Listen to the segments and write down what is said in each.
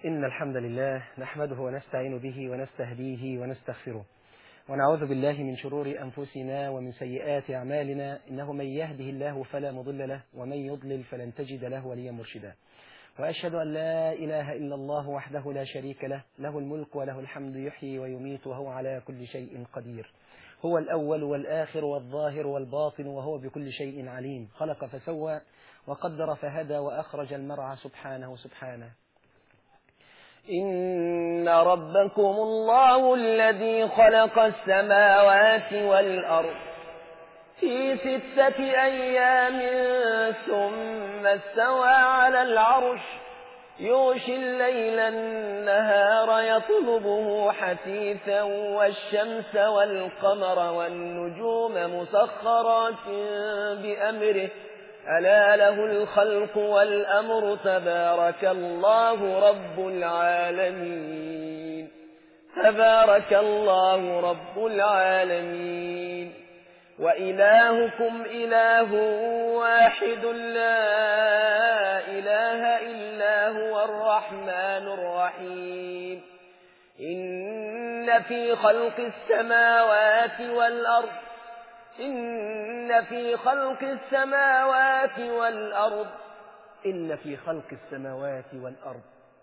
إن الحمد لله نحمده ونستعين به ونستهديه ونستغفره ونعوذ بالله من شرور أنفسنا ومن سيئات أعمالنا إنه من يهده الله فلا مضل له ومن يضلل فلن تجد له وليا مرشدا وأشهد أن لا إله إلا الله وحده لا شريك له له الملك وله الحمد يحيي ويميت وهو على كل شيء قدير هو الأول والآخر والظاهر والباطن وهو بكل شيء عليم خلق فسوى وقدر فهدى وأخرج المرعى سبحانه سبحانه إن ربكم الله الذي خلق السماوات والأرض في ستة أيام ثم استوى على العرش يغشي الليل النهار يطلبه حثيثا والشمس والقمر والنجوم مسخرات بأمره ألا له الخلق والأمر تبارك الله رب العالمين تبارك الله رب العالمين وإلهكم إله واحد لا إله إلا هو الرحمن الرحيم إن في خلق السماوات والأرض إن في خلق السماوات والأرض إن في خلق السماوات والأرض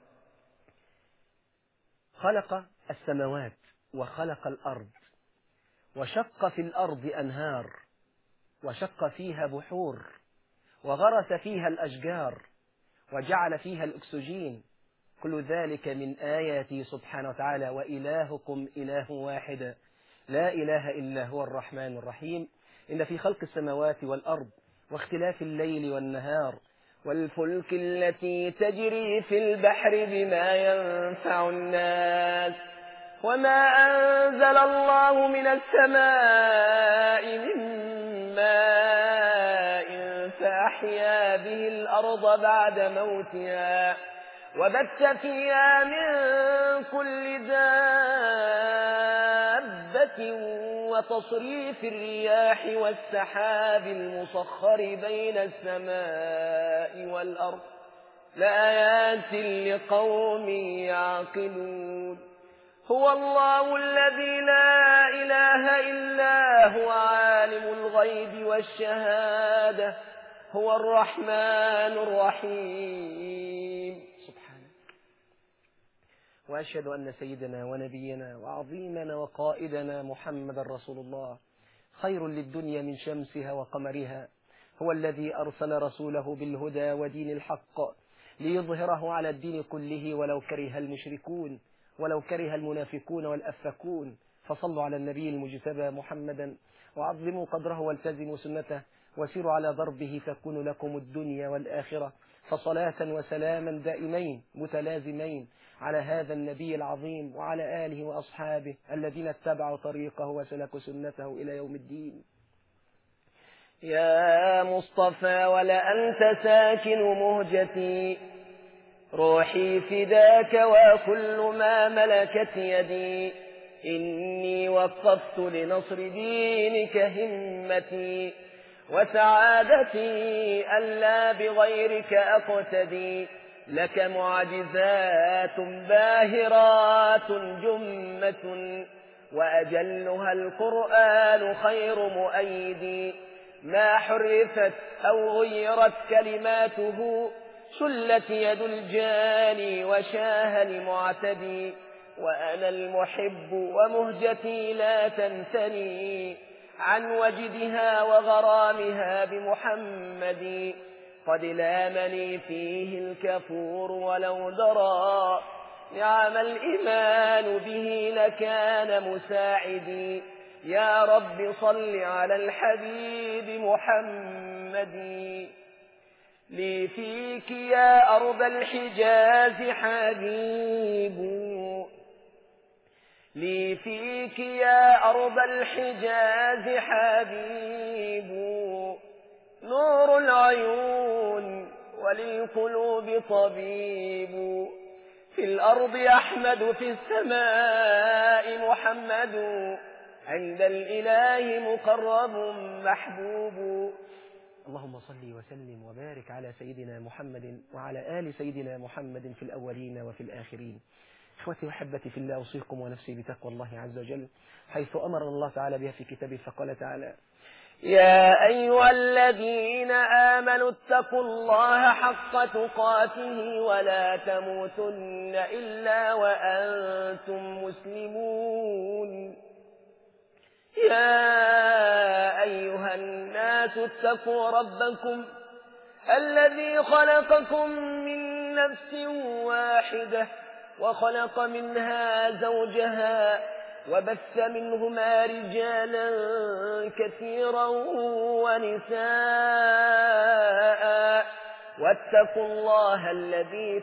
خلق السماوات وخلق الأرض وشق في الأرض أنهار وشق فيها بحور وغرس فيها الأشجار وجعل فيها الأكسجين كل ذلك من آياته سبحانه وتعالى وإلهكم إله واحد لا إله إلا هو الرحمن الرحيم إن في خلق السماوات والأرض واختلاف الليل والنهار والفلك التي تجري في البحر بما ينفع الناس وما أنزل الله من السماء من ماء فأحيا به الأرض بعد موتها وبث فيها من كل دابة وتصريف الرياح والسحاب المسخر بين السماء والأرض لآيات لقوم يعقلون هو الله الذي لا إله إلا هو عالم الغيب والشهادة هو الرحمن الرحيم وأشهد أن سيدنا ونبينا وعظيمنا وقائدنا محمد رسول الله خير للدنيا من شمسها وقمرها هو الذي أرسل رسوله بالهدى ودين الحق ليظهره على الدين كله ولو كره المشركون ولو كره المنافقون والأفكون فصلوا على النبي المجتبى محمدا وعظموا قدره والتزموا سنته وسيروا على ضربه تكون لكم الدنيا والآخرة فصلاة وسلاما دائمين متلازمين على هذا النبي العظيم وعلى آله وأصحابه الذين اتبعوا طريقه وسلكوا سنته إلى يوم الدين يا مصطفى ولأنت ساكن مهجتي روحي فداك وكل ما ملكت يدي إني وقفت لنصر دينك همتي وسعادتي ألا بغيرك أقتدي لك معجزات باهرات جمة وأجلها القرآن خير مؤيد ما حرفت أو غيرت كلماته شلت يد الجاني وشاه المعتدي وأنا المحب ومهجتي لا تنثني عن وجدها وغرامها بمحمد قد لامني فيه الكفور ولو درى نعم الإيمان به لكان مساعدي يا رب صل على الحبيب محمد لي فيك يا أرض الحجاز حبيب لي فيك يا أرض الحجاز حبيب نور العيون وللقلوب طبيب في الأرض أحمد في السماء محمد عند الإله مقرب محبوب اللهم صل وسلم وبارك على سيدنا محمد وعلى آل سيدنا محمد في الأولين وفي الآخرين إخوتي وحبتي في الله أوصيكم ونفسي بتقوى الله عز وجل حيث أمر الله تعالى بها في كتابه فقال تعالى يا أيها الذين آمنوا اتقوا الله حق تقاته ولا تموتن إلا وأنتم مسلمون يا أيها الناس اتقوا ربكم الذي خلقكم من نفس واحدة وخلق منها زوجها وبث منهما رجالا كثيرا ونساء واتقوا الله الذي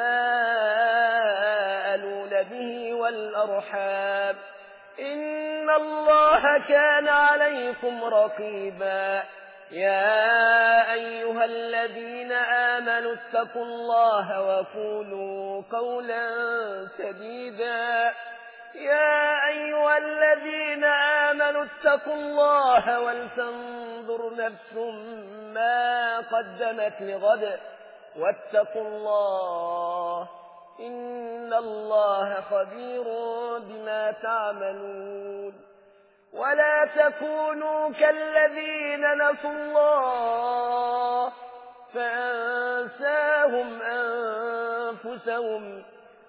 تساءلون به والأرحام إن الله كان عليكم رقيبا يا أيها الذين آمنوا اتقوا الله وقولوا قولا سديدا يا أيها الذين آمنوا اتقوا الله ولتنظر نفس ما قدمت لغد واتقوا الله إن الله خبير بما تعملون ولا تكونوا كالذين نسوا الله فأنساهم أنفسهم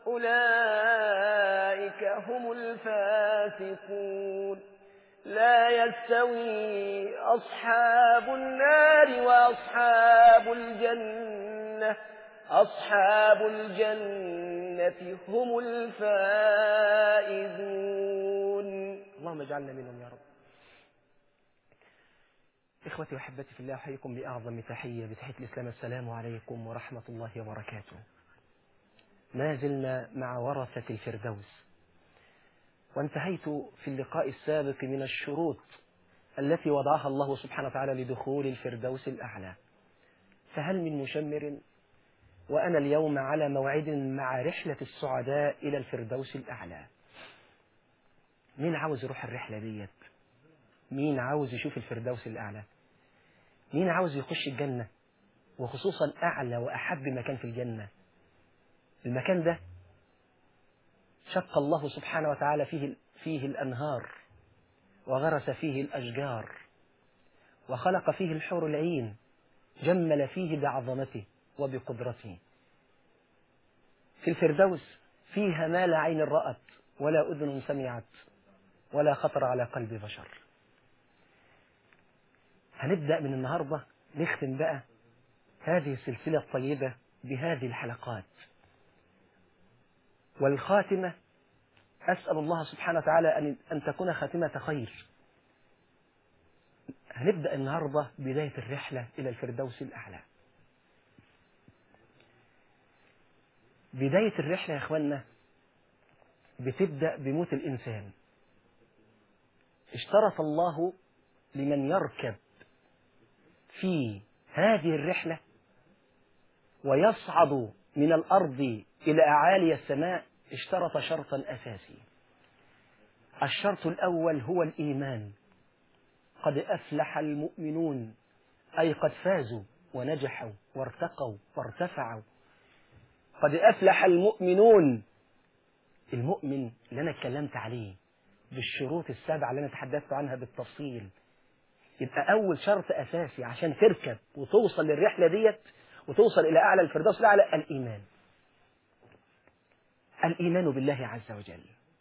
أولئك هم الفاسقون لا يستوي أصحاب النار وأصحاب الجنة أصحاب الجنة هم الفائزون اللهم اجعلنا منهم يا رب إخوتي وحبتي في الله أحييكم بأعظم تحية بتحية الإسلام السلام عليكم ورحمة الله وبركاته ما زلنا مع ورثة الفردوس وانتهيت في اللقاء السابق من الشروط التي وضعها الله سبحانه وتعالى لدخول الفردوس الأعلى فهل من مشمر وأنا اليوم على موعد مع رحلة السعداء إلى الفردوس الأعلى مين عاوز يروح الرحلة ديت مين عاوز يشوف الفردوس الأعلى مين عاوز يخش الجنة وخصوصا أعلى وأحب مكان في الجنة المكان ده شق الله سبحانه وتعالى فيه فيه الأنهار وغرس فيه الأشجار وخلق فيه الحور العين جمل فيه بعظمته وبقدرته في الفردوس فيها ما لا عين رأت ولا أذن سمعت ولا خطر على قلب بشر هنبدأ من النهاردة نختم بقى هذه السلسلة الطيبة بهذه الحلقات والخاتمة أسأل الله سبحانه وتعالى أن أن تكون خاتمة خير هنبدأ النهاردة بداية الرحلة إلى الفردوس الأعلى بداية الرحلة يا إخوانا بتبدأ بموت الإنسان اشترط الله لمن يركب في هذه الرحلة ويصعد من الأرض إلى أعالي السماء اشترط شرطا أساسي الشرط الأول هو الإيمان قد أفلح المؤمنون أي قد فازوا ونجحوا وارتقوا وارتفعوا قد أفلح المؤمنون المؤمن اللي أنا اتكلمت عليه بالشروط السبعة اللي أنا تحدثت عنها بالتفصيل يبقى أول شرط أساسي عشان تركب وتوصل للرحلة ديت وتوصل إلى أعلى الفردوس الأعلى الإيمان الإيمان بالله عز وجل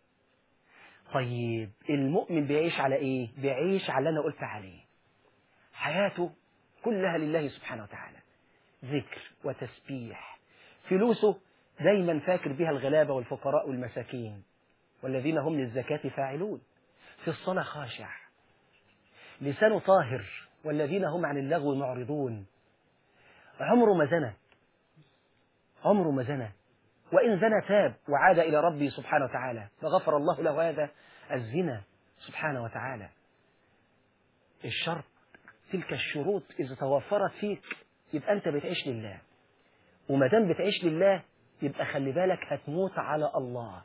طيب المؤمن بيعيش على إيه؟ بيعيش على اللي أنا قلت عليه حياته كلها لله سبحانه وتعالى ذكر وتسبيح فلوسه دايما فاكر بها الغلابة والفقراء والمساكين والذين هم للزكاة فاعلون في الصلاة خاشع لسانه طاهر والذين هم عن اللغو معرضون عمره ما زنى عمره ما زنى وإن زنى تاب وعاد إلى ربه سبحانه وتعالى فغفر الله له هذا الزنا سبحانه وتعالى الشرط تلك الشروط إذا توفرت فيك يبقى أنت بتعيش لله وما دام بتعيش لله يبقى خلي بالك هتموت على الله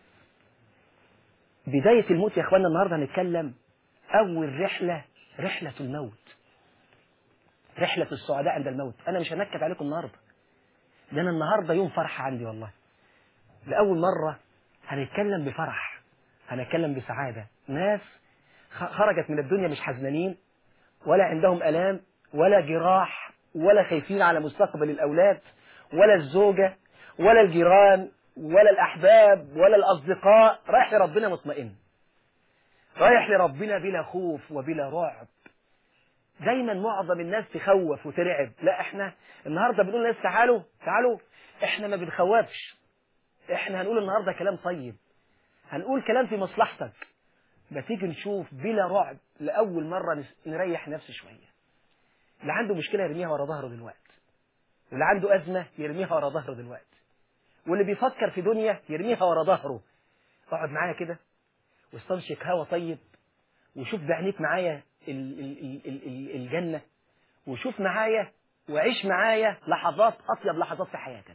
بداية الموت يا اخوانا النهارده هنتكلم أول رحلة رحلة الموت رحلة السعداء عند الموت أنا مش هنكد عليكم النهاردة ده أنا النهاردة يوم فرحة عندي والله لأول مرة هنتكلم بفرح هنتكلم بسعادة ناس خرجت من الدنيا مش حزنانين ولا عندهم ألام ولا جراح ولا خايفين على مستقبل الأولاد ولا الزوجة ولا الجيران ولا الأحباب ولا الأصدقاء رايح لربنا مطمئن رايح لربنا بلا خوف وبلا رعب دايما معظم الناس تخوف وترعب لا احنا النهارده بنقول للناس تعالوا تعالوا احنا ما بنخوفش احنا هنقول النهارده كلام طيب هنقول كلام في مصلحتك ما تيجي نشوف بلا رعب لأول مرة نريح نفسه شوية اللي عنده مشكلة يرميها ورا ظهره دلوقتي واللي عنده أزمة يرميها ورا ظهره دلوقتي واللي بيفكر في دنيا يرميها ورا ظهره اقعد معايا كده واستنشق هوا طيب وشوف بعينيك معايا ال ال ال ال الجنة وشوف معايا وعيش معايا لحظات أطيب لحظات في حياتك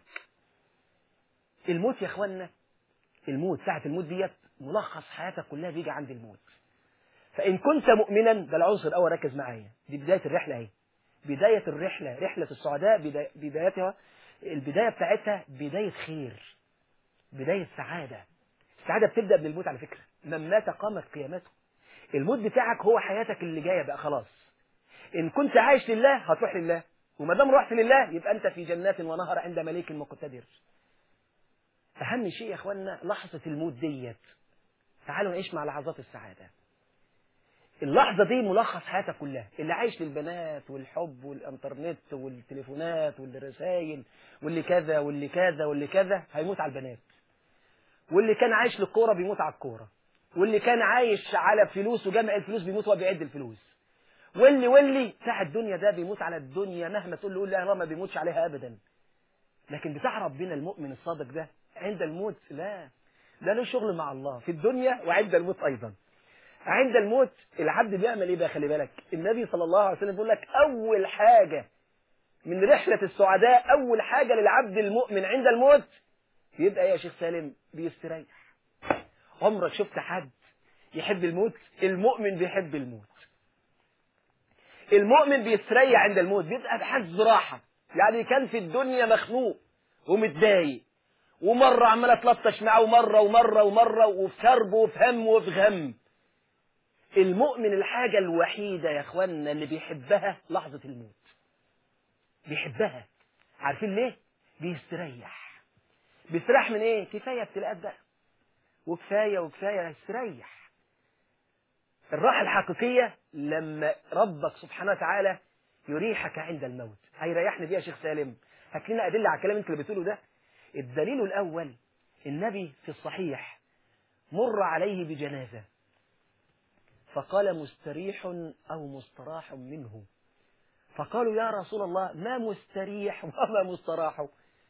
الموت يا اخوانا الموت ساعة الموت ديت ملخص حياتك كلها بيجي عند الموت فإن كنت مؤمنا ده العنصر الأول ركز معايا دي بداية الرحلة اهي بداية الرحلة رحلة السعداء بدايتها البداية بتاعتها بداية خير بداية سعادة السعادة بتبدأ من الموت على فكرة من مات قامت قيامته الموت بتاعك هو حياتك اللي جاية بقى خلاص إن كنت عايش لله هتروح لله وما دام رحت لله يبقى أنت في جنات ونهر عند مليك مقتدر أهم شيء يا أخوانا لحظة الموت ديت تعالوا نعيش مع لحظات السعادة اللحظة دي ملخص حياتك كلها اللي عايش للبنات والحب والانترنت والتليفونات والرسائل واللي كذا واللي كذا واللي كذا هيموت على البنات واللي كان عايش للكورة بيموت على الكورة واللي كان عايش على فلوس وجمع الفلوس بيموت وهو بيعد الفلوس واللي واللي بتاع الدنيا ده بيموت على الدنيا مهما تقول له قول لا ما بيموتش عليها ابدا لكن بتاع ربنا المؤمن الصادق ده عند الموت لا ده له شغل مع الله في الدنيا وعند الموت أيضا عند الموت العبد بيعمل ايه بقى خلي بالك النبي صلى الله عليه وسلم بيقول لك أول حاجة من رحلة السعداء أول حاجة للعبد المؤمن عند الموت يبقى يا شيخ سالم بيستريح عمرك شفت حد يحب الموت المؤمن بيحب الموت المؤمن بيستريح عند الموت بيبقى بحس راحة يعني كان في الدنيا مخنوق ومتضايق ومرة عمال اتلطش معاه ومرة ومرة ومرة وفي كرب وفي هم وفي غم المؤمن الحاجة الوحيدة يا اخوانا اللي بيحبها لحظة الموت بيحبها عارفين ليه بيستريح بيستريح من ايه كفاية ابتلاءات بقى وكفاية وكفاية يستريح الراحة الحقيقية لما ربك سبحانه وتعالى يريحك عند الموت هيريحني بيه يا شيخ سالم هات لنا أدلة على الكلام انت اللي بتقوله ده الدليل الأول النبي في الصحيح مر عليه بجنازة فقال مستريح أو مستراح منه فقالوا يا رسول الله ما مستريح وما مستراح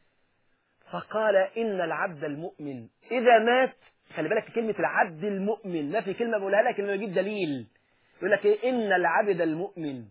فقال إن العبد المؤمن إذا مات خلي بالك في كلمة العبد المؤمن ما في كلمة بقولها لك إنه يجيب دليل يقول لك إيه إن العبد المؤمن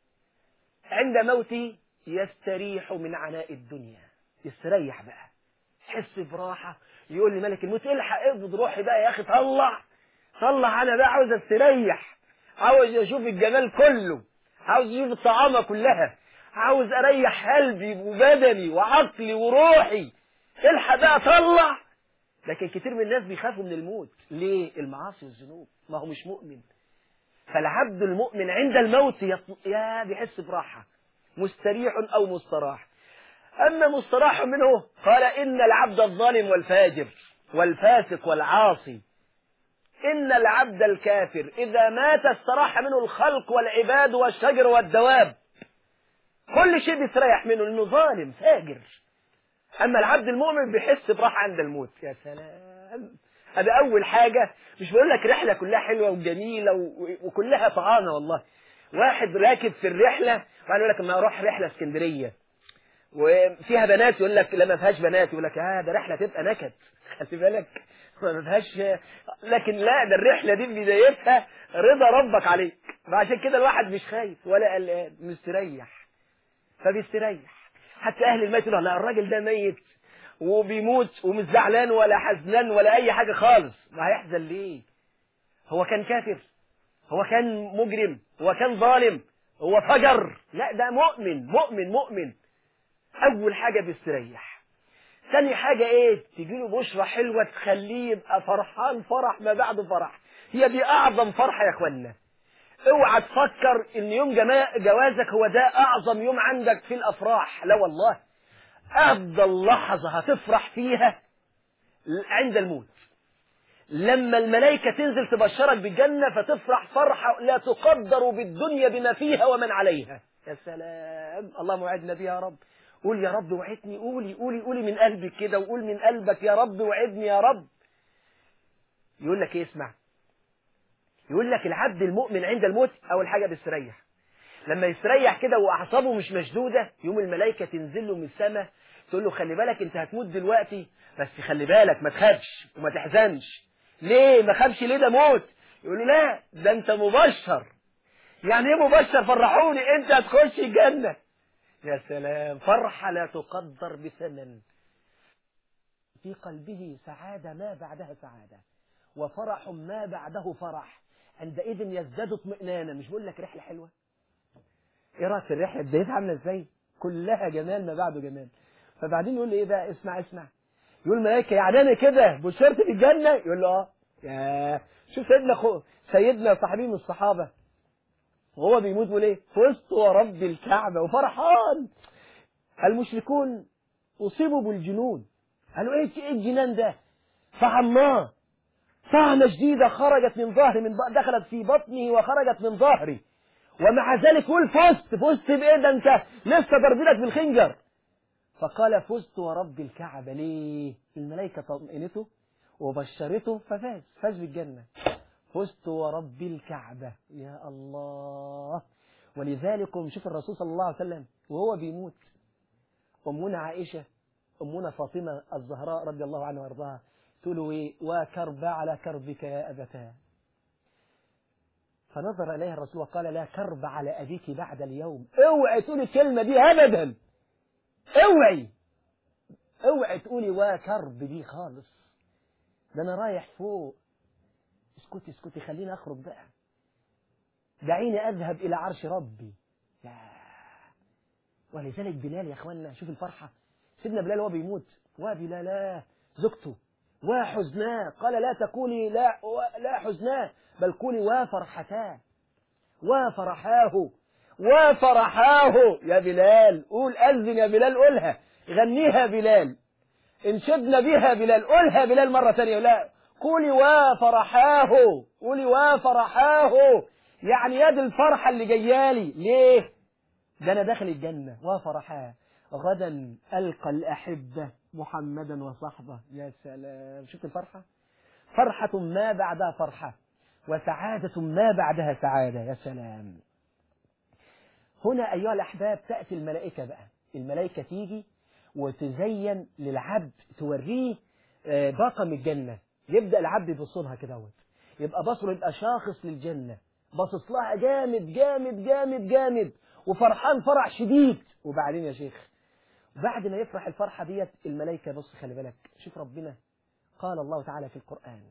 عند موته يستريح من عناء الدنيا يستريح بقى يحس براحة يقول لي ملك الموت الحق اقبض روحي بقى يا أخي طلع طلع أنا بقى عاوز استريح عاوز أشوف الجمال كله عاوز أشوف الطعامة كلها عاوز أريح قلبي وبدني وعقلي وروحي الحق بقى طلع لكن كتير من الناس بيخافوا من الموت ليه المعاصي والذنوب ما هو مش مؤمن فالعبد المؤمن عند الموت يط... يا بيحس براحة مستريح أو مستراح أما مستراح منه قال إن العبد الظالم والفاجر والفاسق والعاصي إن العبد الكافر إذا مات استراح منه الخلق والعباد والشجر والدواب كل شيء بيستريح منه لأنه ظالم فاجر أما العبد المؤمن بيحس براحة عند الموت يا سلام هذا أول حاجة مش بقول لك رحلة كلها حلوة وجميلة وكلها طعامة والله واحد راكب في الرحلة وقال يقول لك ما أروح رحلة اسكندرية وفيها بنات يقول لك لا ما فيهاش بنات يقول لك اه ده رحلة تبقى نكد خلي بالك ما فيهاش لكن لا ده الرحلة دي بدايتها رضا ربك عليك فعشان كده الواحد مش خايف ولا قلقان مستريح فبيستريح حتى أهل الميت يقولوا لا الراجل ده ميت وبيموت ومش زعلان ولا حزنان ولا أي حاجة خالص ما هيحزن ليه هو كان كافر هو كان مجرم هو كان ظالم هو فجر لا ده مؤمن مؤمن مؤمن اول حاجة بيستريح ثاني حاجة ايه تجيله بشرة حلوة تخليه يبقى فرحان فرح ما بعد فرح هي دي اعظم فرحة يا اخوانا اوعى تفكر ان يوم جما- جوازك هو ده اعظم يوم عندك في الافراح لا والله افضل لحظة هتفرح فيها عند الموت لما الملائكة تنزل تبشرك بالجنة فتفرح فرحة لا تقدر بالدنيا بما فيها ومن عليها يا سلام اللهم وعدنا بها يا رب قول يا رب وعدني قولي قولي قولي من قلبك كده وقول من قلبك يا رب وعدني يا رب يقول لك ايه اسمع يقول لك العبد المؤمن عند الموت اول حاجة بيستريح لما يستريح كده واعصابه مش مشدودة يوم الملائكة تنزل له من السماء تقول له خلي بالك انت هتموت دلوقتي بس خلي بالك ما تخافش وما تحزنش ليه ما خافش ليه ده موت يقول له لا ده انت مبشر يعني ايه مبشر فرحوني انت هتخش الجنة يا سلام فرحة لا تقدر بثمن في قلبه سعادة ما بعدها سعادة وفرح ما بعده فرح عندئذ يزداد اطمئنانا مش بقول لك رحلة حلوة ايه رايك في الرحلة بدايتها عاملة ازاي كلها جمال ما بعده جمال فبعدين يقول لي ايه بقى اسمع اسمع يقول الملائكة يعني انا كده بشرت في الجنة يقول له اه يا شوف سيدنا خو سيدنا صاحبي من الصحابة وهو بيموت بيقول ايه فزت ورب الكعبة وفرحان المشركون أصيبوا بالجنون قالوا ايه ايه الجنان ده فعماه طعنة شديدة خرجت من ظهري من ب- دخلت في بطنه وخرجت من ظهري ومع ذلك قول فزت فزت بايه ده انت لسه ضربلك بالخنجر فقال فزت ورب الكعبة ليه الملائكة طمئنته وبشرته ففاز فاز بالجنة فزت ورب الكعبة يا الله ولذلك شوف الرسول صلى الله عليه وسلم وهو بيموت أمنا عائشة أمنا فاطمة الزهراء رضي الله عنها وارضاها تقول ايه وكرب على كربك يا أبتاه فنظر إليها الرسول وقال لا كرب على أبيك بعد اليوم اوعي تقولي الكلمة دي أبدا اوعي اوعي تقولي وكرب دي خالص ده أنا رايح فوق اسكتي اسكتي خليني أخرج بقى دعيني أذهب إلى عرش ربي يا ولذلك بلال يا اخوانا شوف الفرحة سيدنا بلال وهو بيموت وبلال زوجته وحزناه قال لا تقولي لا لا حزناه بل قولي وفرحتاه وفرحاه وفرحاه يا بلال قول أذن يا بلال قولها غنيها بلال انشدنا بها بلال قولها بلال مرة ثانية لا قولي وفرحاه قولي وفرحاه يعني يد الفرحة اللي جيالي ليه ده أنا داخل الجنة وفرحاه غدا ألقى الأحبة محمدا وصحبه يا سلام شفت الفرحة فرحة ما بعدها فرحة وسعادة ما بعدها سعادة يا سلام هنا أيها الأحباب تأتي الملائكة بقى الملائكة تيجي وتزين للعبد توريه آه، باقة من الجنة يبدأ العبد يبص لها كده اهوت. يبقى بصره يبقى شاخص للجنة باصص لها جامد جامد جامد جامد وفرحان فرح شديد وبعدين يا شيخ بعد ما يفرح الفرحة ديت الملائكة بص خلي بالك شوف ربنا قال الله تعالى في القرآن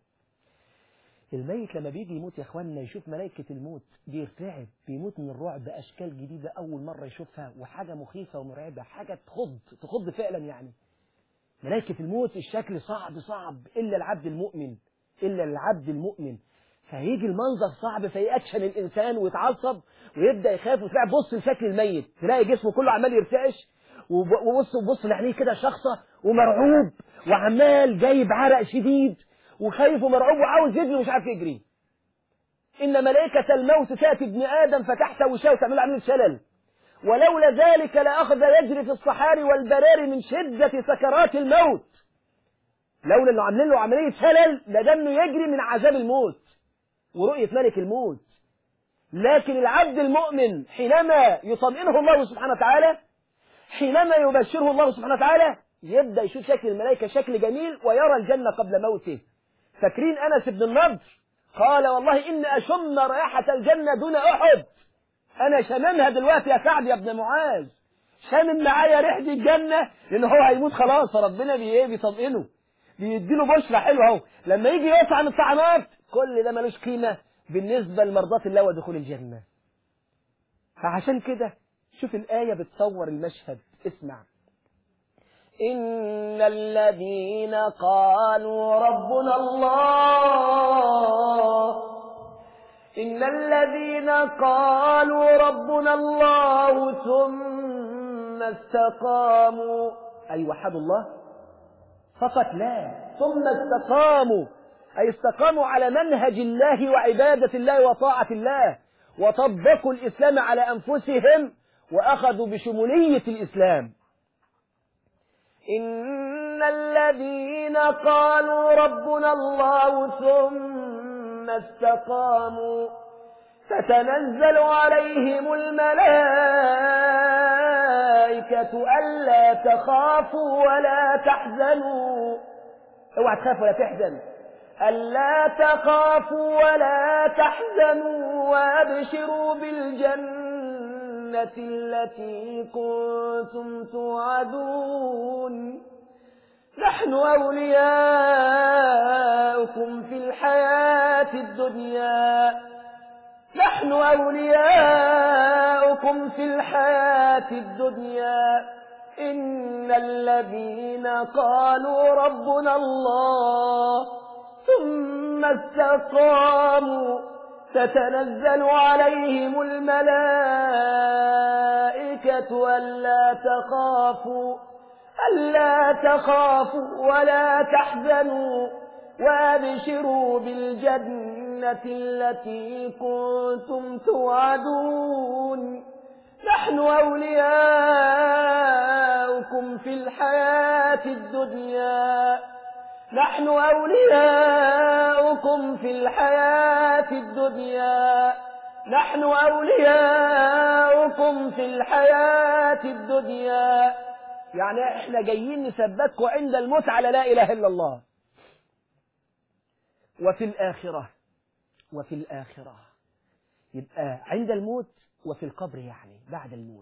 الميت لما بيجي يموت يا اخوانا يشوف ملائكة الموت بيرتعب بيموت من الرعب بأشكال جديدة أول مرة يشوفها وحاجة مخيفة ومرعبة حاجة تخض تخض فعلا يعني ملائكة الموت الشكل صعب صعب إلا العبد المؤمن إلا العبد المؤمن فهيجي المنظر صعب فيأكشن الإنسان ويتعصب ويبدأ يخاف وتلاقي بص لشكل الميت تلاقي جسمه كله عمال يرتعش وب- وبص وبص لعينيه كده شخصة ومرعوب وعمال جايب عرق شديد وخايف ومرعوب وعاوز يجري ومش عارف يجري إن ملائكة الموت تأتي ابن آدم فتحت وشاه وتعمل عملية شلل ولولا ذلك لأخذ يجري في الصحاري والبراري من شدة سكرات الموت لولا انه عاملين له عملية شلل لده انه يجري من عذاب الموت ورؤية ملك الموت لكن العبد المؤمن حينما يطمئنه الله سبحانه وتعالى حينما يبشره الله سبحانه وتعالى يبدأ يشوف شكل الملائكة شكل جميل ويرى الجنة قبل موته فاكرين أنس بن النضر قال والله إن أشم رائحة الجنة دون أحد أنا شممها دلوقتي يا سعد يا ابن معاذ شامم معايا ريحة الجنة لأن هو هيموت خلاص فربنا بي إيه بيطمئنه بيديله بشرى حلوة أهو لما يجي يطعم الطعامات كل ده ملوش قيمة بالنسبة لمرضاة الله ودخول الجنة فعشان كده شوف الآية بتصور المشهد اسمع إن الذين قالوا ربنا الله إن الذين قالوا ربنا الله ثم استقاموا أي وحدوا الله فقط لا ثم استقاموا أي استقاموا على منهج الله وعبادة الله وطاعة الله وطبقوا الإسلام على أنفسهم وأخذوا بشمولية الإسلام إن الذين قالوا ربنا الله ثم استقاموا تتنزل عليهم الملائكة ألا تخافوا ولا تحزنوا اوعى تخاف ولا تحزن ألا تخافوا ولا تحزنوا وأبشروا بالجنة التي كنتم توعدون نحن أولياؤكم في الحياة الدنيا نحن أولياؤكم في الحياة الدنيا إن الذين قالوا ربنا الله ثم استقاموا تتنزل عليهم الملائكة ألا تخافوا ألا تخافوا ولا تحزنوا وأبشروا بالجنة التي كنتم توعدون نحن أولياؤكم في الحياة الدنيا نحن أولياؤكم في الحياة الدنيا نحن أولياؤكم في الحياة الدنيا يعني احنا جايين نثبتكم عند الموت على لا إله إلا الله وفي الآخرة وفي الآخرة يبقى عند الموت وفي القبر يعني بعد الموت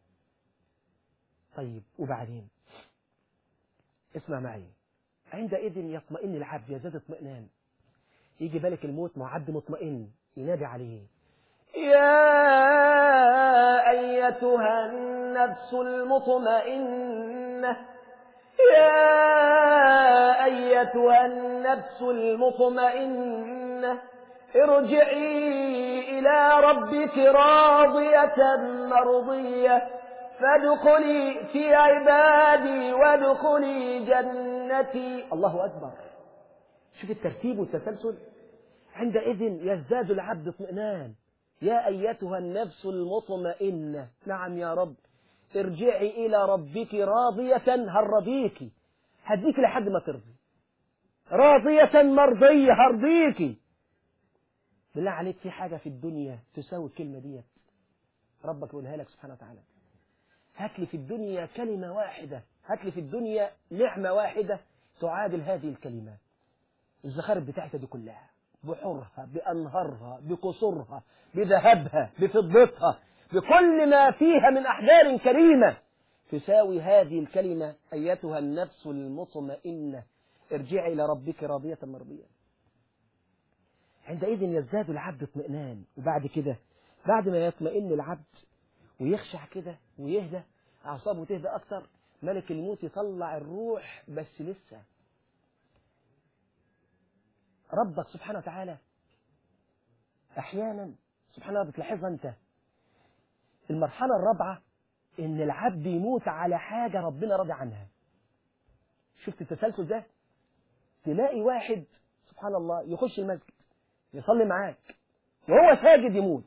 طيب وبعدين اسمع معي عندئذ يطمئن العبد يزداد اطمئنان يجي بالك الموت مع عبد مطمئن ينادي عليه يا أيتها النفس المطمئنة يا أيتها النفس المطمئنة ارجعي إلى ربك راضية مرضية فادخلي في عبادي وادخلي جنتي الله أكبر شوف الترتيب والتسلسل عندئذ يزداد العبد اطمئنان يا أيتها النفس المطمئنة نعم يا رب ارجعي إلى ربك راضية هرضيك هديك لحد ما ترضي راضية مرضية هرضيك بالله عليك في حاجة في الدنيا تساوي الكلمة ديت ربك يقولها لك سبحانه وتعالى هات لي في الدنيا كلمة واحدة هات لي في الدنيا نعمة واحدة تعادل هذه الكلمات الزخارف بتاعتها دي كلها بحورها بأنهارها بقصورها بذهبها بفضتها بكل ما فيها من أحجار كريمة تساوي هذه الكلمة أيتها النفس المطمئنة ارجعي إلى ربك راضية مرضية عندئذ يزداد العبد اطمئنان وبعد كده بعد ما يطمئن العبد ويخشع كده ويهدى أعصابه تهدى أكثر ملك الموت يطلع الروح بس لسه ربك سبحانه وتعالى أحيانا سبحان الله بتلاحظها أنت المرحلة الرابعة إن العبد يموت على حاجة ربنا راضي عنها شفت التسلسل ده تلاقي واحد سبحان الله يخش المسجد يصلي معاك وهو ساجد يموت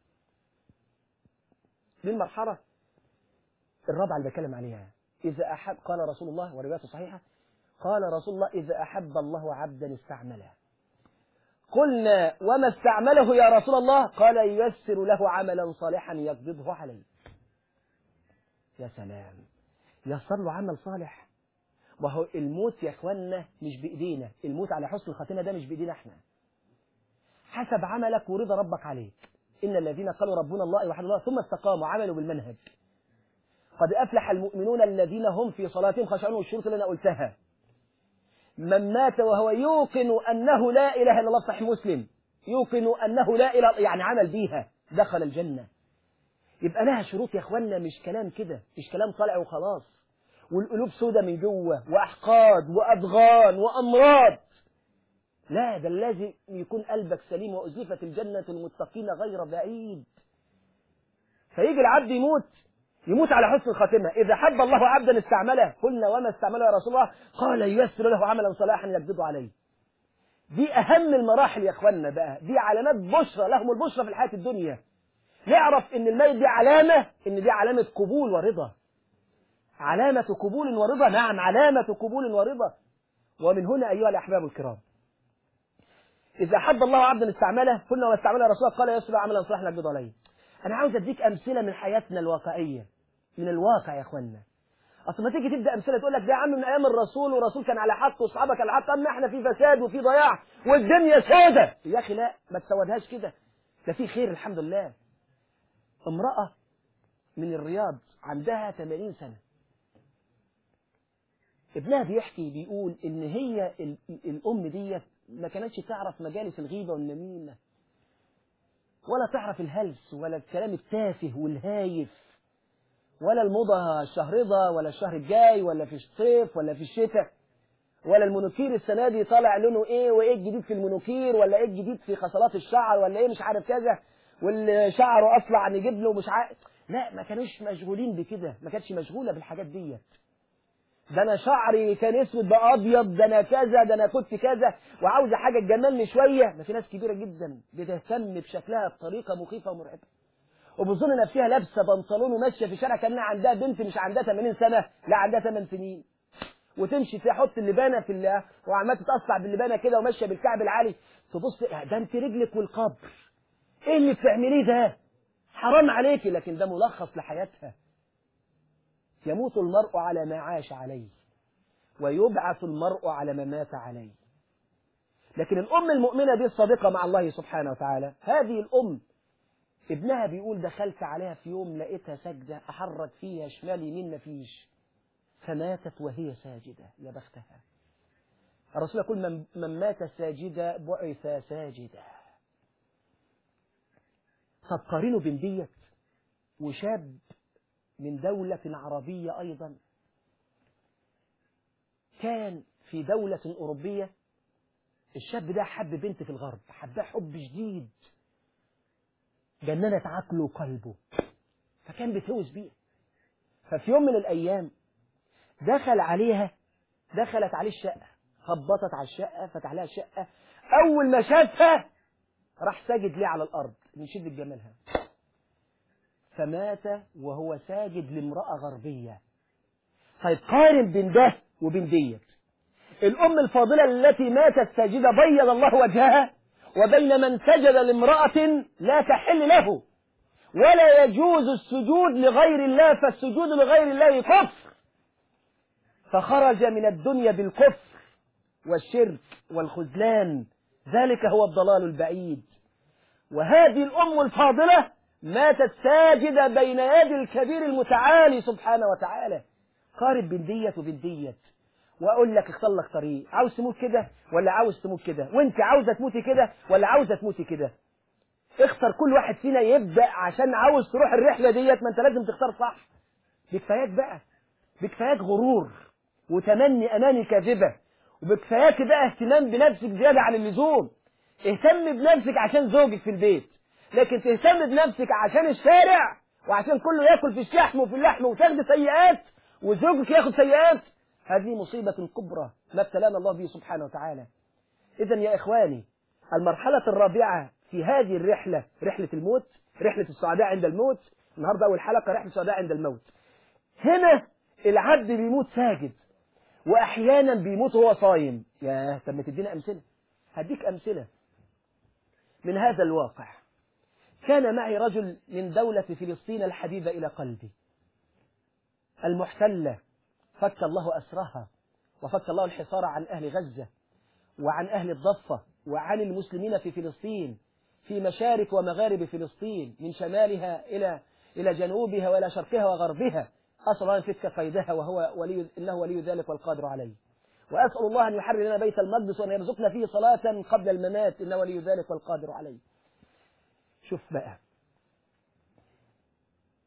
دي المرحلة الرابعة اللي بتكلم عليها إذا أحب قال رسول الله وروايته صحيحة قال رسول الله إذا أحب الله عبدا استعمله قلنا وما استعمله يا رسول الله قال ييسر له عملا صالحا يقبضه عليه يا سلام يسر له عمل صالح وهو الموت يا اخوانا مش بايدينا الموت على حسن الخاتمه ده مش بايدينا احنا حسب عملك ورضا ربك عليك ان الذين قالوا ربنا الله وحد الله ثم استقاموا عملوا بالمنهج قد افلح المؤمنون الذين هم في صلاتهم خشعون والشروط اللي انا قلتها من مات وهو يوقن أنه لا إله إلا الله صحيح مسلم يوقن أنه لا إله يعني عمل بيها دخل الجنة يبقى لها شروط يا اخوانا مش كلام كده مش كلام طالع وخلاص والقلوب سودة من جوه واحقاد واضغان وامراض لا ده لازم يكون قلبك سليم وازلفت الجنه المتقين غير بعيد فيجي العبد يموت يموت على حسن الخاتمة إذا حب الله عبدا استعمله قلنا وما استعمله يا رسول الله قال ييسر له عملا صلاحا يقبض عليه دي أهم المراحل يا إخواننا بقى دي علامات بشرى لهم البشرى في الحياة الدنيا نعرف إن الميت دي علامة إن دي علامة قبول ورضا علامة قبول ورضا نعم علامة قبول ورضا ومن هنا أيها الأحباب الكرام إذا حب الله عبدا استعمله قلنا واستعمله رسول الله قال يسر عملا صلاحا يقبض عليه أنا عاوز أديك أمثلة من حياتنا الواقعية من الواقع يا إخوانا أصل ما تيجي تبدأ أمثلة تقول لك ده يا عم من أيام الرسول والرسول كان على حق وأصحابك على حق أما إحنا في فساد وفي ضياع والدنيا سودة يا أخي لا ما تسودهاش كده ده في خير الحمد لله امرأة من الرياض عندها 80 سنة ابنها بيحكي بيقول إن هي ال- الأم ديت ما كانتش تعرف مجالس الغيبة والنميمة ولا تعرف الهلس ولا الكلام التافه والهايف ولا الموضة الشهرضة ولا الشهر الجاي ولا في الصيف ولا في الشتاء ولا المونوكير السنة دي طالع لونه ايه وايه الجديد في المونوكير ولا ايه الجديد في خصلات الشعر ولا ايه مش عارف كذا واللي شعره اصلع نجيب له مش عارف لا ما كانوش مشغولين بكده ما كانتش مشغولة بالحاجات ديت ده انا شعري كان اسود بقى ابيض ده انا كذا ده انا كنت كذا وعاوزه حاجه تجملني شويه ما في ناس كبيره جدا بتهتم بشكلها بطريقه مخيفه ومرعبه وبتظن نفسها لابسه بنطلون وماشيه في الشارع كانها عندها بنت مش عندها 80 سنه لا عندها 8 سنين وتمشي تحط اللبانه في الله وعماله تتقطع باللبانه كده وماشيه بالكعب العالي تبص ده انت رجلك والقبر ايه اللي بتعمليه ده حرام عليكي لكن ده ملخص لحياتها يموت المرء على ما عاش عليه ويبعث المرء على ما مات عليه لكن الأم المؤمنة دي الصادقة مع الله سبحانه وتعالى هذه الأم ابنها بيقول دخلت عليها في يوم لقيتها سجدة أحرك فيها شمال يمين مفيش فماتت وهي ساجدة يا بختها الرسول يقول من, من مات ساجدا بعث ساجدا طب قارنوا بين ديت وشاب من دولة عربية أيضا كان في دولة أوروبية الشاب ده حب بنت في الغرب حبها حب شديد جننت عقله وقلبه فكان بيتهوس بيها ففي يوم من الأيام دخل عليها دخلت عليه الشقة خبطت على الشقة فتح لها الشقة أول ما شافها راح ساجد ليه على الأرض من شدة جمالها فمات وهو ساجد لامرأة غربية طيب قارن بين ده وبين ديت الأم الفاضلة التي ماتت ساجدة بيض الله وجهها وبين من سجد لامرأة لا تحل له ولا يجوز السجود لغير الله فالسجود لغير الله كفر فخرج من الدنيا بالكفر والشرك والخذلان ذلك هو الضلال البعيد وهذه الأم الفاضلة ماتت ساجدة بين يدي الكبير المتعالي سبحانه وتعالى قارب بين ديت وبين ديت واقول لك اختار لك طريق عاوز تموت كده ولا عاوز تموت كده وانت عاوزه تموتي كده ولا عاوزه تموتي كده اختار كل واحد فينا يبدا عشان عاوز تروح الرحله ديت ما انت لازم تختار صح بكفاياك بقى بكفاياك غرور وتمني اماني كاذبه وبكفاياك بقى اهتمام بنفسك زياده عن اللزوم اهتم بنفسك عشان زوجك في البيت لكن تهتم بنفسك عشان الشارع وعشان كله ياكل في الشحم وفي اللحم وتاخد سيئات وزوجك ياخد سيئات هذه مصيبة كبرى ما ابتلانا الله به سبحانه وتعالى إذا يا إخواني المرحلة الرابعة في هذه الرحلة رحلة الموت رحلة السعداء عند الموت النهاردة أول حلقة رحلة السعداء عند الموت هنا العبد بيموت ساجد وأحيانا بيموت وهو صايم يا طب ما تدينا أمثلة هديك أمثلة من هذا الواقع كان معي رجل من دولة فلسطين الحبيبة إلى قلبي المحتلة فك الله أسرها وفك الله الحصار عن أهل غزة وعن أهل الضفة وعن المسلمين في فلسطين في مشارق ومغارب فلسطين من شمالها إلى إلى جنوبها وإلى شرقها وغربها أسأل الله أن يفك قيدها وهو ولي إنه ولي ذلك والقادر عليه وأسأل الله أن يحرر لنا بيت المقدس وأن يرزقنا فيه صلاة قبل الممات إنه ولي ذلك والقادر عليه شوف بقى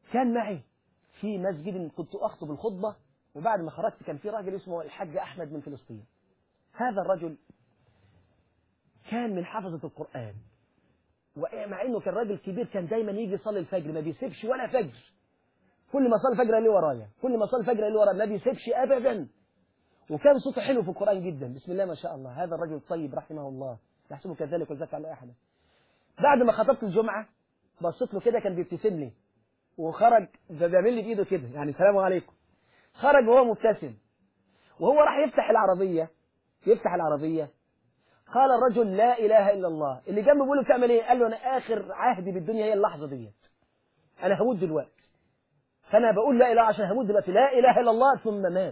كان معي في مسجد كنت أخطب الخطبة وبعد ما خرجت كان في راجل اسمه الحاج أحمد من فلسطين هذا الرجل كان من حفظة القرآن ومع انه كان راجل كبير كان دايما يجي يصلي الفجر ما بيسيبش ولا فجر كل ما صلي الفجر اللي ورايا كل ما صلي الفجر اللي ورايا ما بيسيبش ابدا وكان صوته حلو في القران جدا بسم الله ما شاء الله هذا الرجل الطيب رحمه الله يحسبه كذلك ويزكى على احد بعد ما خطبت الجمعه بصيت له كده كان بيبتسم لي وخرج بيعمل لي بايده كده يعني السلام عليكم خرج وهو مبتسم وهو راح يفتح العربيه يفتح العربيه قال الرجل لا اله الا الله اللي جنبه بيقول له بتعمل ايه قال له انا اخر عهدي بالدنيا هي اللحظه ديت انا هموت دلوقتي فانا بقول لا اله عشان هموت دلوقتي لا اله الا الله ثم مات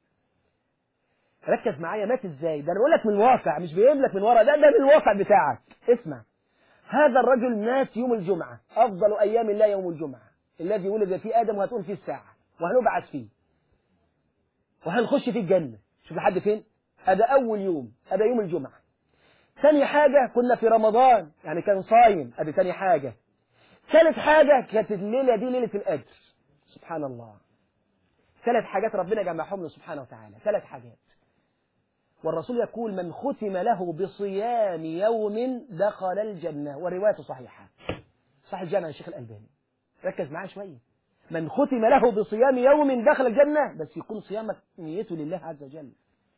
ركز معايا مات ازاي ده انا بقول لك من الواقع مش بيجيب لك من ورا ده ده من الواقع بتاعك اسمع هذا الرجل مات يوم الجمعه افضل ايام الله يوم الجمعه الذي ولد فيه ادم وهتقول فيه الساعه وهنبعث فيه وهنخش فيه الجنه شوف لحد فين هذا اول يوم هذا يوم الجمعه ثاني حاجة كنا في رمضان يعني كان صايم ادي ثاني حاجة ثالث حاجة كانت الليلة دي ليلة القدر سبحان الله ثلاث حاجات ربنا جمعهم له سبحانه وتعالى ثلاث حاجات والرسول يقول من ختم له بصيام يوم دخل الجنة وروايته صحيحة صحيح الجامع الشيخ الألباني ركز معاه شوية من ختم له بصيام يوم دخل الجنة بس يكون صيامك نيته لله عز وجل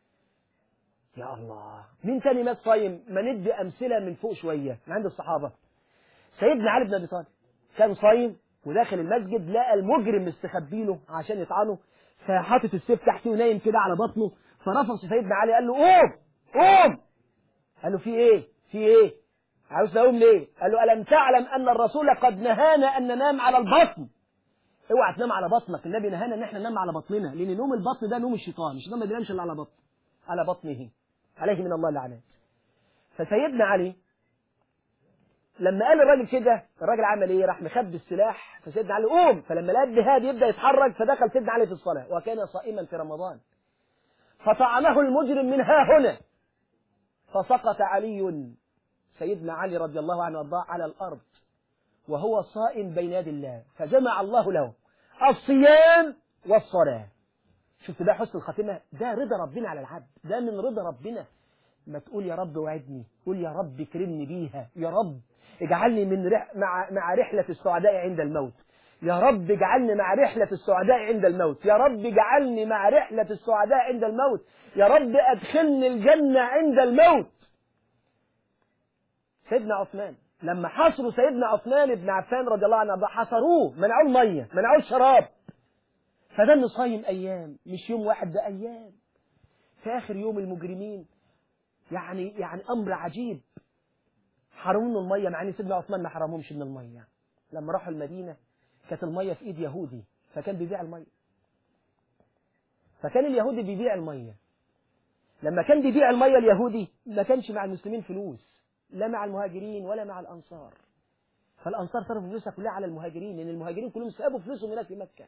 يا الله مين تاني مات صايم ما ندي أمثلة من فوق شوية من عند الصحابة سيدنا علي بن أبي طالب كان صايم وداخل المسجد لقى المجرم مستخبي له عشان يطعنه فحاطط السيف تحتيه ونايم كده على بطنه فرفض سيدنا علي قال له قوم قوم قال له في ايه في ايه عاوز اقوم ليه قال له الم تعلم ان الرسول قد نهانا ان ننام على البطن اوعى تنام على بطنك النبي نهانا ان احنا ننام على بطننا لان نوم البطن ده نوم الشيطان الشيطان ما بينامش الا على بطن على بطنه عليه من الله اللعنات فسيدنا علي لما قال الراجل كده الراجل عمل ايه راح مخبي السلاح فسيدنا علي قوم فلما لقى الجهاد يبدا يتحرك فدخل سيدنا علي في الصلاه وكان صائما في رمضان فطعنه المجرم من ها هنا فسقط علي سيدنا علي رضي الله عنه وارضاه على الارض وهو صائم بين يدي الله فجمع الله له الصيام والصلاه شفت بقى حسن الخاتمه ده رضا ربنا على العبد ده من رضا ربنا ما تقول يا رب وعدني قول يا رب اكرمني بيها يا رب اجعلني من رح مع مع رحلة السعداء عند الموت يا رب اجعلني مع رحلة السعداء عند الموت يا رب اجعلني مع رحلة السعداء عند الموت يا رب ادخلني الجنة عند الموت سيدنا عثمان لما حصروا سيدنا عثمان بن عفان رضي الله عنه حصروه منعوه المية منعوه الشراب فده انه صايم ايام مش يوم واحد ده ايام في اخر يوم المجرمين يعني يعني امر عجيب حرموا الميه مع ان سيدنا عثمان ما حرمهمش من الميه لما راحوا المدينه كانت الميه في ايد يهودي فكان بيبيع الميه فكان اليهودي بيبيع الميه لما كان بيبيع الميه اليهودي ما كانش مع المسلمين فلوس لا مع المهاجرين ولا مع الانصار فالانصار صرفوا فلوسها كلها على المهاجرين لان المهاجرين كلهم سابوا فلوسهم هناك في مكه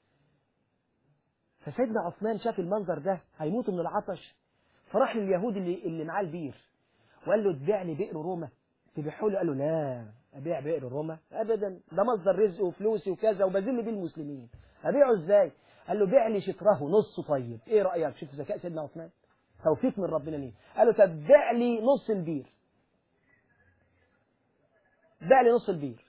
فسيدنا عثمان شاف المنظر ده هيموتوا من العطش فراح لليهودي اللي, اللي معاه البير وقال له اتبيع لي بئر روما تبيعه له قال له لا ابيع بئر روما ابدا ده مصدر رزق وفلوسي وكذا وبذل بيه المسلمين ابيعه ازاي قال له بيع لي شطره نصه طيب ايه رايك شوف ذكاء سيدنا عثمان توفيق من ربنا ليه قال له طب بيع لي نص البير بيع لي نص البير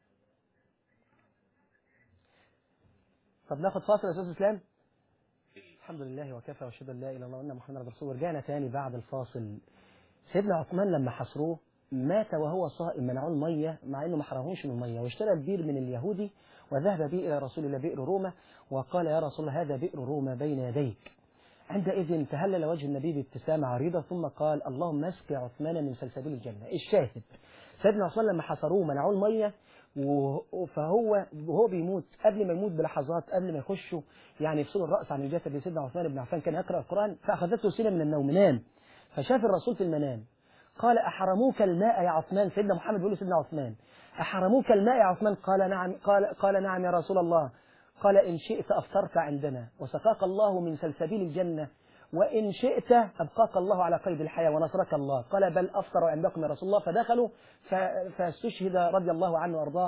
طب ناخد فاصل يا استاذ اسلام الحمد لله وكفى واشهد ان لا اله الا الله وان محمدا رسول الله ورجعنا تاني بعد الفاصل سيدنا عثمان لما حصروه مات وهو صائم منعوه الميه مع انه ما حرموش من الميه واشترى البير من اليهودي وذهب به الى رسول الله بئر روما وقال يا رسول الله هذا بئر روما بين يديك عندئذ تهلل وجه النبي بابتسامه عريضه ثم قال اللهم اسق عثمان من سلسبيل الجنه الشاهد سيدنا عثمان لما حصروه منعوه الميه فهو وهو بيموت قبل ما يموت بلحظات قبل ما يخشوا يعني يفصلوا الراس عن الجسد لسيدنا عثمان بن عفان كان يقرا القران فاخذته سنه من النوم نام فشاف الرسول في المنام قال احرموك الماء يا عثمان سيدنا محمد بيقول لسيدنا عثمان احرموك الماء يا عثمان قال نعم قال قال نعم يا رسول الله قال ان شئت افطرت عندنا وسقاك الله من سلسبيل الجنه وإن شئت أبقاك الله على قيد الحياة ونصرك الله قال بل أفطر عندكم يا رسول الله فدخلوا فاستشهد رضي الله عنه وأرضاه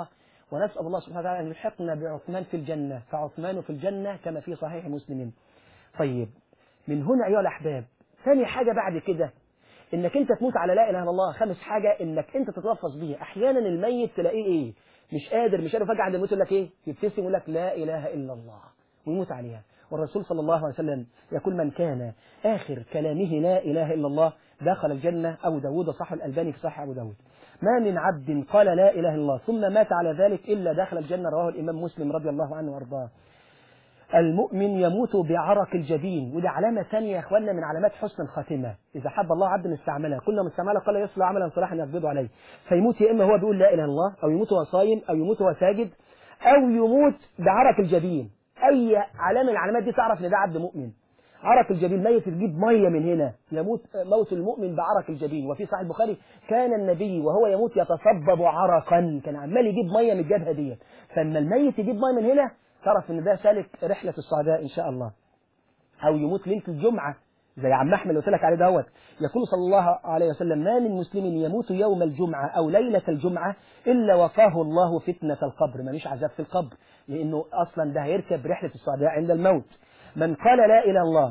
ونسأل الله سبحانه وتعالى أن يلحقنا بعثمان في الجنة فعثمان في الجنة كما في صحيح مسلم طيب من هنا أيها الأحباب ثاني حاجة بعد كده انك انت تموت على لا اله الا الله خامس حاجة انك انت تتلفظ به احيانا الميت تلاقيه ايه مش قادر مش قادر فجأة عند الموت يقول لك ايه يبتسم يقول لك لا اله الا الله ويموت عليها والرسول صلى الله عليه وسلم يقول من كان آخر كلامه لا إله إلا الله دخل الجنة أبو داود صح الألباني في صحيح أبو داود ما من عبد قال لا إله إلا الله ثم مات على ذلك إلا دخل الجنة رواه الإمام مسلم رضي الله عنه وأرضاه المؤمن يموت بعرق الجبين ودي علامة ثانية يا إخواننا من علامات حسن الخاتمة إذا حب الله عبدا استعملها كل ما استعملها قال يصل عملا صالحا يقبضه عليه فيموت يا إما هو بيقول لا إله إلا الله أو يموت وهو صايم أو يموت وهو ساجد أو يموت بعرق الجبين أي علامة من العلامات دي تعرف إن ده عبد مؤمن عرق الجبين ميت تجيب مية من هنا يموت موت المؤمن بعرق الجبين وفي صحيح البخاري كان النبي وهو يموت يتصبب عرقا كان عمال يجيب مية من الجبهة ديت فلما الميت يجيب مية من هنا تعرف ان ده سالك رحلة السعداء ان شاء الله او يموت ليلة الجمعة زي عم احمد اللي قلت لك عليه دوت يقول صلى الله عليه وسلم ما من مسلم يموت يوم الجمعة او ليلة الجمعة الا وقاه الله فتنة القبر ماليش عذاب في القبر لانه اصلا ده هيركب رحلة السعداء عند الموت من قال لا اله الا الله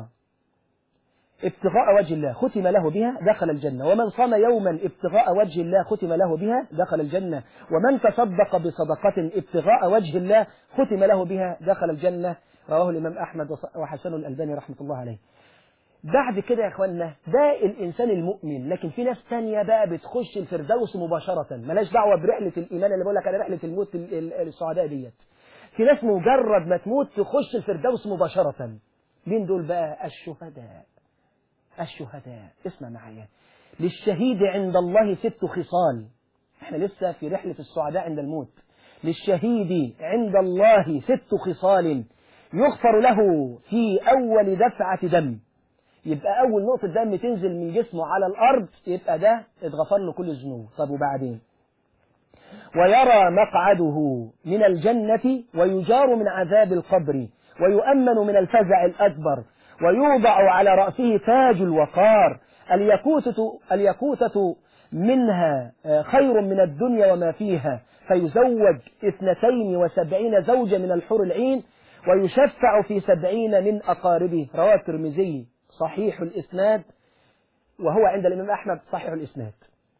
ابتغاء وجه الله ختم له بها دخل الجنة ومن صام يوما ابتغاء وجه الله ختم له بها دخل الجنة ومن تصدق بصدقة ابتغاء وجه الله ختم له بها دخل الجنة رواه الإمام أحمد وحسن الألباني رحمة الله عليه بعد كده يا اخوانا ده الانسان المؤمن لكن في ناس تانية بقى بتخش الفردوس مباشرة ملاش دعوة برحلة الايمان اللي بقول لك على رحلة الموت السعداء ديت في ناس مجرد ما تموت تخش الفردوس مباشرة مين دول بقى الشهداء الشهداء اسمع معايا للشهيد عند الله ست خصال احنا لسه في رحلة السعداء عند الموت للشهيد عند الله ست خصال يغفر له في أول دفعة دم يبقى أول نقطة دم تنزل من جسمه على الأرض يبقى ده اتغفر له كل الذنوب طب وبعدين ويرى مقعده من الجنة ويجار من عذاب القبر ويؤمن من الفزع الأكبر ويوضع على رأسه تاج الوقار اليكوتة, اليكوتة منها خير من الدنيا وما فيها فيزوج اثنتين وسبعين زوجة من الحور العين ويشفع في سبعين من أقاربه رواه الترمذي صحيح الإسناد وهو عند الإمام أحمد صحيح الإسناد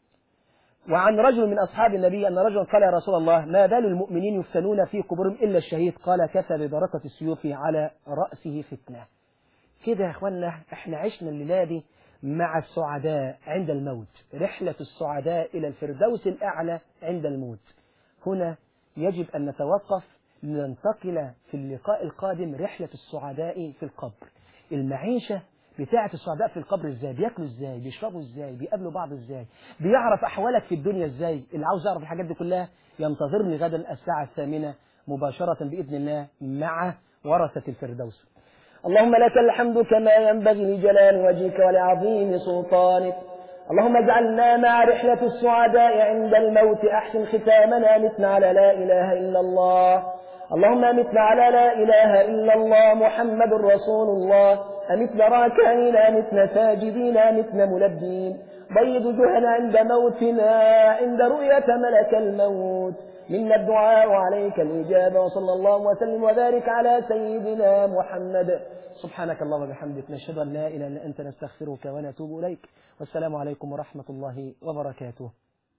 وعن رجل من أصحاب النبي أن رجلا قال يا رسول الله ما بال المؤمنين يفتنون في قبورهم إلا الشهيد قال كفى ببركة السيوف على رأسه فتنة كده يا اخوانا احنا عشنا الليله دي مع السعداء عند الموت رحلة السعداء إلى الفردوس الأعلى عند الموت هنا يجب أن نتوقف لننتقل في اللقاء القادم رحلة السعداء في القبر المعيشة بتاعة السعداء في القبر ازاي بياكلوا ازاي بيشربوا ازاي بيقابلوا بعض ازاي بيعرف أحوالك في الدنيا ازاي اللي عاوز يعرف الحاجات دي كلها ينتظرني غدا الساعة الثامنة مباشرة بإذن الله مع ورثة الفردوس اللهم لك الحمد كما ينبغي لجلال وجهك ولعظيم سلطانك اللهم اجعلنا مع رحلة السعداء عند الموت أحسن ختامنا متنا على لا إله إلا الله اللهم متنا على لا إله إلا الله محمد رسول الله أمتنا راكعين أمتنا ساجدين أمتنا ملبين بيض وجوهنا عند موتنا عند رؤية ملك الموت منا الدعاء وعليك الإجابة وصلى الله وسلم وبارك على سيدنا محمد سبحانك اللهم وبحمدك نشهد أن لا إله إلا أنت نستغفرك ونتوب إليك والسلام عليكم ورحمة الله وبركاته